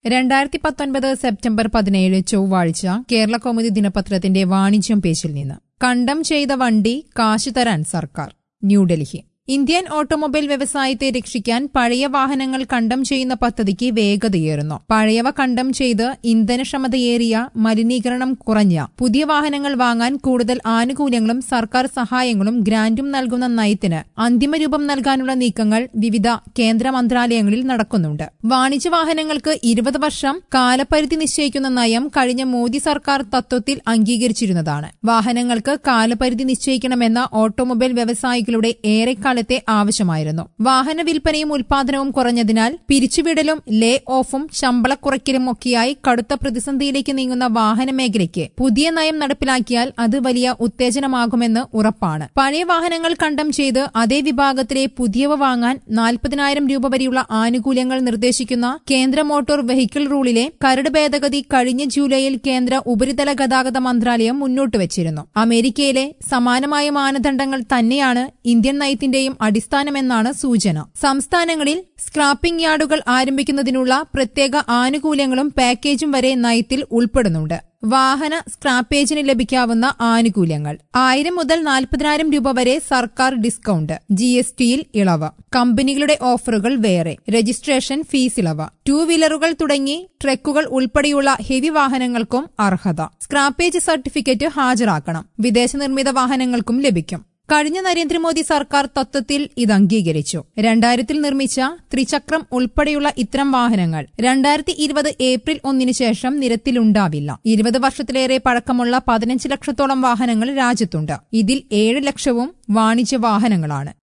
രണ്ടായിരത്തി പത്തൊൻപത് സെപ്റ്റംബർ പതിനേഴ് ചൊവ്വാഴ്ച കേരള കൗമുദി ദിനപത്രത്തിന്റെ വാണിജ്യം പേജിൽ നിന്ന് കണ്ടം ചെയ്ത വണ്ടി കാശ് തരാൻ സർക്കാർ ന്യൂഡൽഹി ഇന്ത്യൻ ഓട്ടോമൊബൈൽ വ്യവസായത്തെ രക്ഷിക്കാൻ പഴയ വാഹനങ്ങൾ കണ്ടം ചെയ്യുന്ന പദ്ധതിക്ക് വേഗതയേറുന്നു പഴയവ കണ്ടം ചെയ്ത് ഇന്ധനക്ഷമതയേറിയ മലിനീകരണം കുറഞ്ഞ പുതിയ വാഹനങ്ങൾ വാങ്ങാൻ കൂടുതൽ ആനുകൂല്യങ്ങളും സർക്കാർ സഹായങ്ങളും ഗ്രാന്റും നൽകുന്ന നയത്തിന് അന്തിമ രൂപം നൽകാനുള്ള നീക്കങ്ങൾ വിവിധ കേന്ദ്ര മന്ത്രാലയങ്ങളിൽ നടക്കുന്നുണ്ട് വാണിജ്യ വാഹനങ്ങൾക്ക് ഇരുപത് വർഷം കാലപരിധി നിശ്ചയിക്കുന്ന നയം കഴിഞ്ഞ മോദി സർക്കാർ തത്വത്തിൽ അംഗീകരിച്ചിരുന്നതാണ് വാഹനങ്ങൾക്ക് കാലപരിധി നിശ്ചയിക്കണമെന്ന ഓട്ടോമൊബൈൽ വ്യവസായികളുടെ ഏറെക്കാലത്തെ ആവശ്യമായിരുന്നു വാഹന വിൽപ്പനയും ഉൽപാദനവും കുറഞ്ഞതിനാൽ പിരിച്ചുവിടലും ലേ ഓഫും ശമ്പളക്കുറയ്ക്കലും ഒക്കെയായി കടുത്ത പ്രതിസന്ധിയിലേക്ക് നീങ്ങുന്ന വാഹന മേഖലയ്ക്ക് പുതിയ നയം നടപ്പിലാക്കിയാൽ അത് വലിയ ഉത്തേജനമാകുമെന്ന് ഉറപ്പാണ് പഴയ വാഹനങ്ങൾ കണ്ടം ചെയ്ത് അതേ വിഭാഗത്തിലെ പുതിയവ വാങ്ങാൻ നാൽപ്പതിനായിരം രൂപ വരെയുള്ള ആനുകൂല്യങ്ങൾ നിർദ്ദേശിക്കുന്ന കേന്ദ്ര മോട്ടോർ വെഹിക്കിൾ റൂളിലെ കരട് ഭേദഗതി കഴിഞ്ഞ ജൂലൈയിൽ കേന്ദ്ര ഉപരിതല ഗതാഗത മന്ത്രാലയം മുന്നോട്ട് വച്ചിരുന്നു അമേരിക്കയിലെ സമാനമായ മാനദണ്ഡങ്ങൾ തന്നെയാണ് ഇന്ത്യൻ നയത്തിന്റെയും അടിസ്ഥാനമെന്നാണ് സൂചന സംസ്ഥാനങ്ങളിൽ സ്ക്രാപ്പിംഗ് യാർഡുകൾ ആരംഭിക്കുന്നതിനുള്ള പ്രത്യേക ആനുകൂല്യങ്ങളും പാക്കേജും വരെ നയത്തിൽ ഉൾപ്പെടുന്നുണ്ട് വാഹന സ്ക്രാപ്പേജിന് ലഭിക്കാവുന്ന ആനുകൂല്യങ്ങൾ ആയിരം മുതൽ നാൽപ്പതിനായിരം രൂപ വരെ സർക്കാർ ഡിസ്കൌണ്ട് ജി എസ് ടിയിൽ ഇളവ് കമ്പനികളുടെ ഓഫറുകൾ വേറെ രജിസ്ട്രേഷൻ ഫീസ് ഇളവ് ടൂ വീലറുകൾ തുടങ്ങി ട്രക്കുകൾ ഉൾപ്പെടെയുള്ള ഹെവി വാഹനങ്ങൾക്കും അർഹത സ്ക്രാപ്പേജ് സർട്ടിഫിക്കറ്റ് ഹാജരാക്കണം വിദേശ നിർമ്മിത വാഹനങ്ങൾക്കും ലഭിക്കും കഴിഞ്ഞ നരേന്ദ്രമോദി സർക്കാർ തത്വത്തിൽ ഇത് അംഗീകരിച്ചു രണ്ടായിരത്തിൽ നിർമ്മിച്ച ത്രിചക്രം ഉൾപ്പെടെയുള്ള ഇത്തരം വാഹനങ്ങൾ രണ്ടായിരത്തി ഇരുപത് ഏപ്രിൽ ഒന്നിന് ശേഷം നിരത്തിലുണ്ടാവില്ല ഇരുപത് വർഷത്തിലേറെ പഴക്കമുള്ള പതിനഞ്ച് ലക്ഷത്തോളം വാഹനങ്ങൾ രാജ്യത്തുണ്ട് ഇതിൽ ഏഴ് ലക്ഷവും വാണിജ്യ വാഹനങ്ങളാണ്